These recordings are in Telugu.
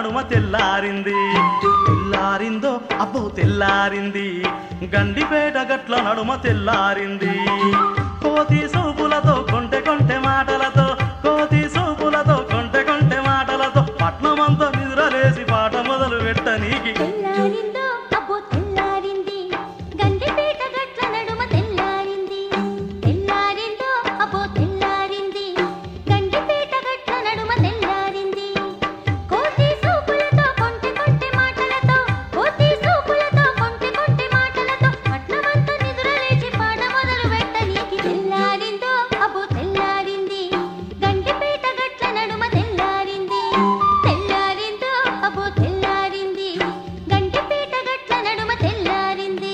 నడుమ తెల్లారింది తెల్లారిందో అబ్బో తెల్లారింది గండిపేట గట్ల నడుమ తెల్లారింది కోతి సూపులతో కొంటె కొంటె మాటలతో కోతి సూపులతో కొంటె కొంటె మాటలతో పట్నమంతా నిద్రలేసి పాట మొదలు పెట్టనీకి తెల్లారిందో అబ్బో తెల్లారింది గండిపేట గట్ల నడుమ తెల్లారింది తెల్లారిందో అబ్బో తెల్లారింది గండిపేట గట్ల నడుమ తెల్లారింది కోతి సూపులతో కొంటె కొంటె మాటలతో కోతి సూపులతో కొంటె కొంటె మాటలతో పట్నమంతా నిద్రలేచి పాట మొదలు పెట్టనీకి తెల్లారిందో అబ్బో తెల్లారింది గండిపేట గట్ల నడుమ తెల్లారింది తెల్లారిందో అబ్బో తెల్లారింది గండిపేట గట్ల నడుమ తెల్లారింది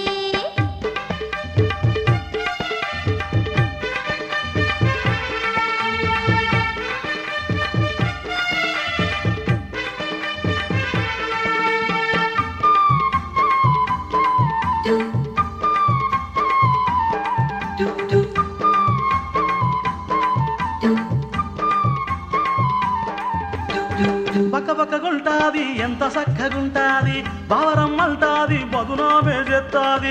బక్క బక్కగుంటాది ఎంత చక్కగుంటాది బావరమ్మంటాది బదునామే చేస్తాది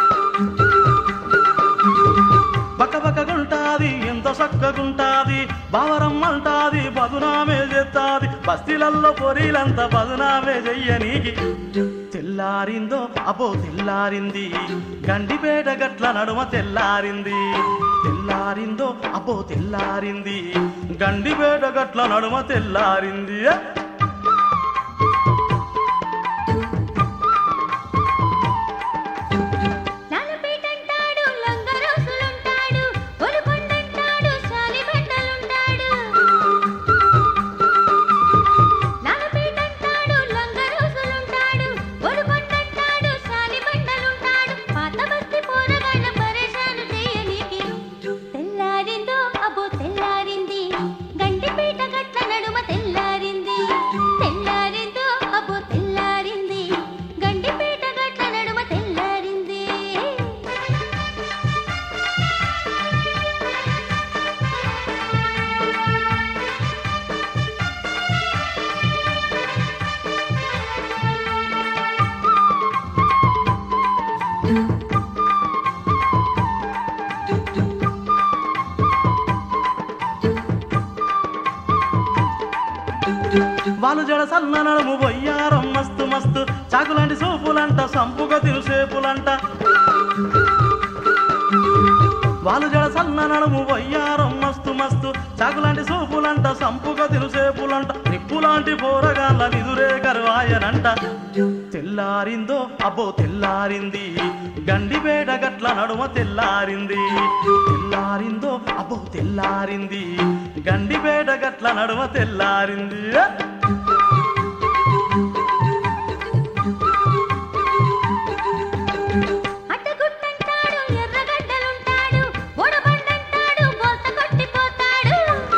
బక్క బక్కగుంటాది ఎంత చక్కగుంటాది బావరమ్మంటాది బదునామే చేస్తాది బస్తీలల్లో పొరీలంతా బదునామే చెయ్యనీకి తెల్లారిందో అబ్బో తెల్లారింది గండిపేట గట్ల నడుమ తెల్లారింది తెల్లారిందో అబ్బో తెల్లారింది గండిపేట గట్ల నడుమ తెల్లారింది లాలపేటంటాడు లంగరోసులుంటాడు ఒలుకొండంటాడు శాలిబండలుంటాడు లాలపేటంటాడు లంగరోసులుంటాడు ఒలుకొండంటాడు శాలిబండలుంటాడు పాత బస్తి పోరగాళ్ళ పరేషాను చేయనీకి తెల్లారిందో అబ్బో తెల్లారింది గండిపేట గట్ల నడుమ తెల్లారింది తెల్లారిందో అబ్బో తెల్లారింది గండిపేట గట్ల నడుమ తెల్లారింది వాళ్ళు జడ సన్న నడుము బొయ్యారం మస్తు మస్తు చాకులాంటి సూపులంట సంపుగా తిరుసేపులంట వాళ్ళు జడ సన్న నడుము వయ్యారం మస్తు మస్తు చాకులాంటి సూపులంట సంపుగా తిరుసేపులంట నిప్పులాంటి పోరగాళ్ళ నిదురే కరువాయనంట తెల్లారిందో అబ్బో తెల్లారింది గండిపేట గట్ల నడుమ తెల్లారింది తెల్లారిందో అబ్బో తెల్లారింది గండిపేట గట్ల నడుమ తెల్లారింది అడ్డగుట్టంటాడు ఎర్రగడ్డలుంటాడు బొడబండంటాడు బోల్త కొట్టిపోతాడు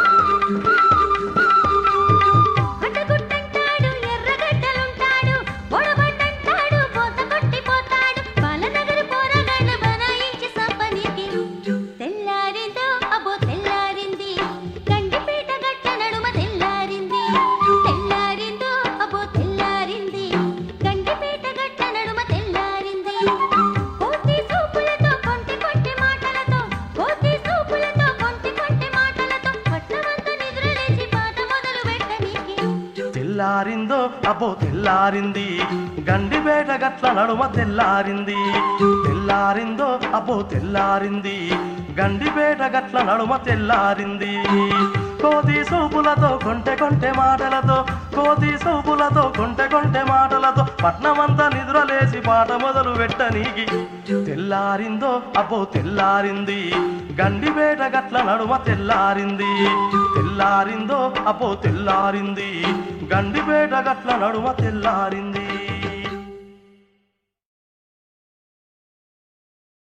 అడ్డగుట్టంటాడు ఎర్రగడ్డలుంటాడు బొడబండంటాడు బోల్త కొట్టిపోతాడు బాలనగరి పోరగాళ్ళ బనాయించి సంపనీకి తెల్లారిందో అబ్బో తెల్లారింది గండిపేట గట్ల నడుమ తెల్లారింది తెల్లారిందో అబ్బో తెల్లారింది గండిపేట గట్ల నడుమ తెల్లారింది కోతి సూపులతో కొంటి కొంటి మాటలతో కోతి సూపులతో కొంటి కొంటి మాటలతో పట్నమంతా నిద్రలేచి పాట మొదలు పెట్టనీకి తెల్లారిందో అబ్బో తెల్లారింది గండిపేట గట్ల నడుమ తెల్లారింది తెల్లారిందో అబ్బో తెల్లారింది గండిపేట గట్ల నడుమ తెల్లారింది కోతి సూపులతో కొంటె కొంటె మాటలతో కోతి సూపులతో కొంటె కొంటె మాటలతో పట్నమంతా నిద్రలేసి పాట మొదలు పెట్టనీకి తెల్లారిందో అబ్బో తెల్లారింది గండిపేట గట్ల నడుమ తెల్లారింది తెల్లారిందో అబ్బో తెల్లారింది గండిపేట గట్ల నడుమ తెల్లారింది